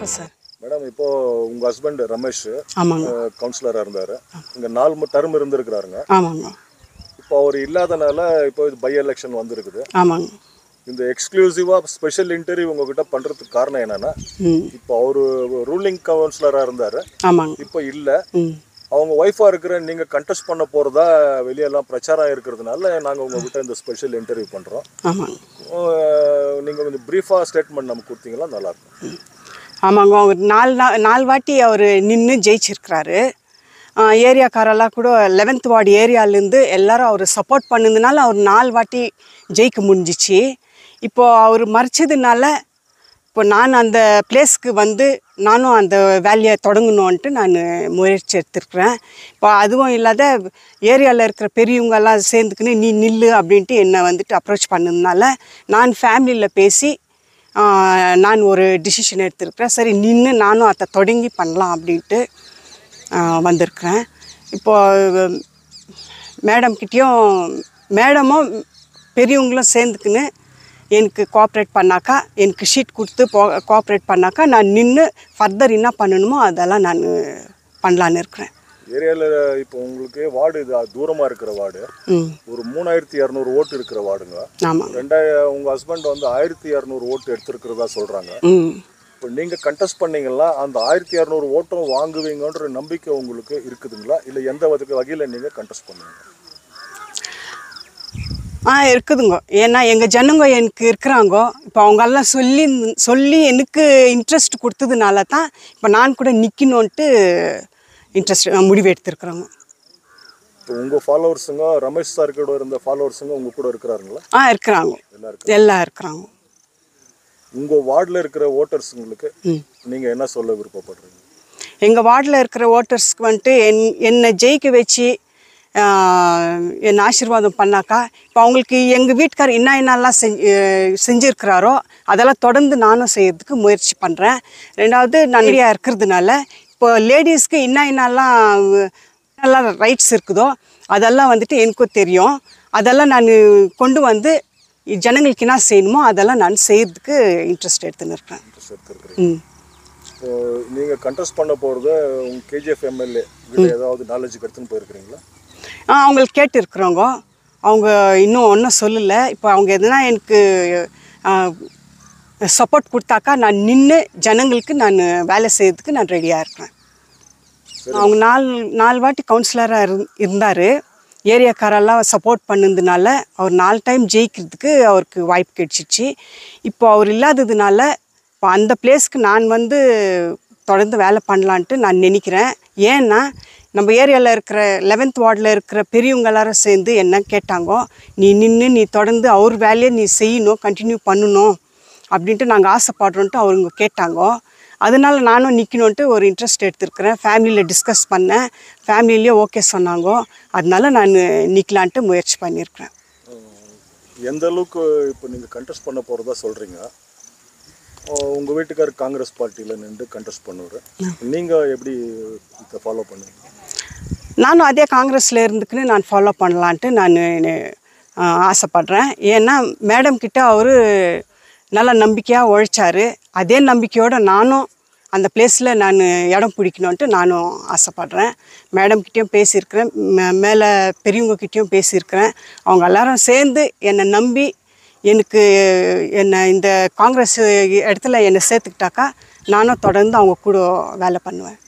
வணக்கம் sir madam இப்போ உங்க ஹஸ்பண்ட் ரமேஷ் ஆமாங்க கவுன்சிலரா இருந்தாரு இங்க நாலு டர்ம் இருந்திருக்கிறாருங்க ஆமாங்க இப்போ அவர் இல்லாதனால இப்போ இது பை எலெக்ஷன் வந்திருக்குது ஆமாங்க இந்த எக்ஸ்க்ளூசிவா ஸ்பெஷல் இன்டர்வியூ உங்ககிட்ட பண்றதுக்கு காரணம் என்னன்னா ம் இப்போ அவரு ரூலிங் கவுன்சிலரா இருந்தாரு ஆமாங்க இப்போ இல்ல ம் அவங்க ஒய்ஃபா இருக்கிற நீங்க கண்டெஸ்ட் பண்ண போறதா வெளியெல்லாம் பிரச்சாரம் இருக்கிறதுனால நாங்க உங்ககிட்ட இந்த ஸ்பெஷல் இன்டர்வியூ பண்றோம் ஆமாங்க அஹ் நீங்க கொஞ்சம் பிரீஃபா ஸ்டேட்மெண்ட் நம்ம கொடுத்தீங்கன்னா நல்லா இருக்கும் ஆமாங்க அவர் நாலு நா நாலு வாட்டி அவர் நின்று ஜெயிச்சிருக்கிறாரு ஏரியாக்காரெல்லாம் கூட லெவன்த் வார்டு ஏரியாலேருந்து எல்லாரும் அவர் சப்போர்ட் பண்ணதுனால அவர் நாலு வாட்டி ஜெயிக்க முடிஞ்சிச்சு இப்போது அவர் மறைச்சதுனால இப்போ நான் அந்த பிளேஸ்க்கு வந்து நானும் அந்த வேலையை தொடங்கணுன்ட்டு நான் முயற்சி எடுத்திருக்கிறேன் இப்போ அதுவும் இல்லாத ஏரியாவில் இருக்கிற பெரியவங்கெல்லாம் சேர்ந்துக்கின்னு நீ நில்லு அப்படின்ட்டு என்னை வந்துட்டு அப்ரோச் பண்ணதுனால நான் ஃபேமிலியில் பேசி ஆஹ், நான் ஒரு டிசிஷன் எடுத்திருக்கிறேன் சரி நின்று நானும் அதை தொடங்கி பண்ணலாம் அப்படின்ட்டு ஆஹ், வந்திருக்கிறேன் இப்போது மேடம்கிட்டேயும் மேடமும் பெரியவங்களும் சேர்ந்துக்கின்னு எனக்கு கோஆப்ரேட் பண்ணாக்கா எனக்கு ஷீட் கொடுத்து போ கோஆப்ரேட் பண்ணாக்கா நான் நின்று ஃபர்தர் என்ன பண்ணணுமோ அதெல்லாம் நான் பண்ணலான்னு இருக்கிறேன் ஏரியால இப்போ உங்களுக்கு வார்டு இது தூரமா இருக்கிற வார்டு ம் ஒரு மூணாயிரத்தி இரநூறு ஓட்டு இருக்கிற வார்டுங்க ஆமாம் ரெண்டாயிரம் உங்க ஹஸ்பண்ட் வந்து ஆயிரத்தி இரநூறு ஓட்டு எடுத்திருக்கிறதா சொல்றாங்க ம் இப்போ நீங்க கண்டெஸ்ட் பண்ணீங்கன்னா அந்த ஆயிரத்தி இரநூறு ஓட்டும் வாங்குவீங்கன்ற நம்பிக்கை உங்களுக்கு இருக்குதுங்களா இல்ல எந்த வகை வகையில நீங்க கண்டெஸ்ட் பண்ணுவீங்க ஆ இருக்குதுங்க ஏன்னா எங்கள் ஜனங்க எனக்கு இருக்கிறாங்க இப்போ அவங்கெல்லாம் சொல்லி சொல்லி எனக்கு இன்ட்ரெஸ்ட் கொடுத்ததுனால தான் இப்போ நான் கூட நிற்கணுன்ட்டு இன்ட்ரெஸ்ட் முடிவு எடுத்திருக்கிறோங்க இப்போ உங்க ஃபாலோவர்ஸுங்க ரமேஷ் சார் கூட இருந்த ஃபாலோவர்ஸுங்க உங்க கூட இருக்கிறாருங்களா ஆ இருக்கிறாங்க எல்லாருக்கும் எல்லாம் இருக்கிறாங்க உங்க வார்டில் இருக்கிற ஓட்டர்ஸுங்களுக்கு ம் நீங்க என்ன சொல்ல விருப்பப்படுறீங்க எங்கள் வார்டில் இருக்கிற ஓட்டர்ஸ்க்கு வந்துட்டு என் என்னை ஜெயிக்க வச்சு ஆஹ், என்னை ஆசீர்வாதம் பண்ணாக்கா இப்போ அவங்களுக்கு எங்கள் வீட்டுக்கார் என்ன என்னெல்லாம் செஞ்சு செஞ்சுருக்கிறாரோ அதெல்லாம் தொடர்ந்து நானும் செய்யறதுக்கு முயற்சி பண்ணுறேன் ரெண்டாவது நான் நிறையா இருக்கிறதுனால இப்போ லேடிஸ்க்கு என்ன என்னெல்லாம் என்னெல்லாம் ரைட்ஸ் இருக்குதோ அதெல்லாம் வந்துட்டு எனக்கும் தெரியும் அதெல்லாம் நான் கொண்டு வந்து ஜனங்களுக்கு என்ன செய்யணுமோ அதெல்லாம் நான் செய்யறதுக்கு இன்ட்ரெஸ்ட் எடுத்துன்னு இருக்கிறேன் எடுத்துருக்கிறீங்க ம் இப்போ நீங்க கண்டெஸ்ட் பண்ண போறது உங்க கேஜிஎஃப் எம்எல்ஏ கிட்ட ஏதாவது நாலேஜ் எடுத்துன்னு போயிருக்கிறீங்களா ஆ அவங்களுக்கு கேட்டிருக்கிறோங்க அவங்க இன்னும் ஒன்றும் சொல்லலை இப்போ அவங்க எதுனா எனக்கு சப்போர்ட் கொடுத்தாக்கா நான் நின்று ஜனங்களுக்கு நான் வேலை செய்யறதுக்கு நான் ரெடியாக இருக்கிறேன் அவங்க நாலு நாலு வாட்டி கவுன்சிலராக இரு இருந்தார் ஏரியாக்காரெல்லாம் சப்போர்ட் பண்ணதுனால அவர் நாலு டைம் ஜெயிக்கிறதுக்கு அவருக்கு வாய்ப்பு கிடைச்சிச்சு இப்போ அவர் இல்லாததுனால இப்போ அந்த பிளேஸ்க்கு நான் வந்து தொடர்ந்து வேலை பண்ணலான்ட்டு நான் நினைக்கிறேன் ஏன்னா நம்ம ஏரியாவில் இருக்கிற லெவன்த் வார்டில் இருக்கிற பெரியவங்க எல்லாரும் சேர்ந்து என்ன கேட்டாங்கோ நீ நின்று நீ தொடர்ந்து அவர் வேலையை நீ செய்யணும் கண்டினியூ பண்ணணும் அப்படின்ட்டு நாங்கள் ஆசைப்படுறோன்ட்டு அவங்க கேட்டாங்கோ அதனால நானும் நிற்கணுன்ட்டு ஒரு இன்ட்ரெஸ்ட் எடுத்திருக்கிறேன் ஃபேமிலியில் டிஸ்கஸ் பண்ணேன் ஃபேமிலிலேயே ஓகே சொன்னாங்கோ அதனால நான் நிற்கலான்ட்டு முயற்சி பண்ணியிருக்கிறேன் எந்த அளவுக்கு இப்போ நீங்க கண்டெஸ்ட் பண்ண போறதா சொல்றீங்க அஹ் உங்க வீட்டுக்கார் காங்கிரஸ் பார்ட்டியில நின்று கண்டெஸ்ட் பண்ணுவாரு நீங்க எப்படி இதை ஃபாலோ பண்ணுவீங்க நானும் அதே காங்கிரஸில் இருந்துக்குன்னு நான் ஃபாலோ பண்ணலான்ட்டு நான் ஆசைப்படுறேன் ஏன்னா மேடம் கிட்ட அவர் நல்ல நம்பிக்கையாக உழைச்சாரு அதே நம்பிக்கையோடு நானும் அந்த பிளேஸில் நான் இடம் பிடிக்கணுன்ட்டு நானும் ஆசைப்படுறேன் மேடம் கிட்டேயும் பேசியிருக்கிறேன் மே- மேலே பெரியவங்க கிட்டேயும் பேசியிருக்கிறேன் அவங்க எல்லாரும் சேர்ந்து என்னை நம்பி எனக்கு என்னை இந்த காங்கிரஸ் இடத்துல என்னை சேர்த்துக்கிட்டாக்கா நானும் தொடர்ந்து அவங்க கூட வேலை பண்ணுவேன்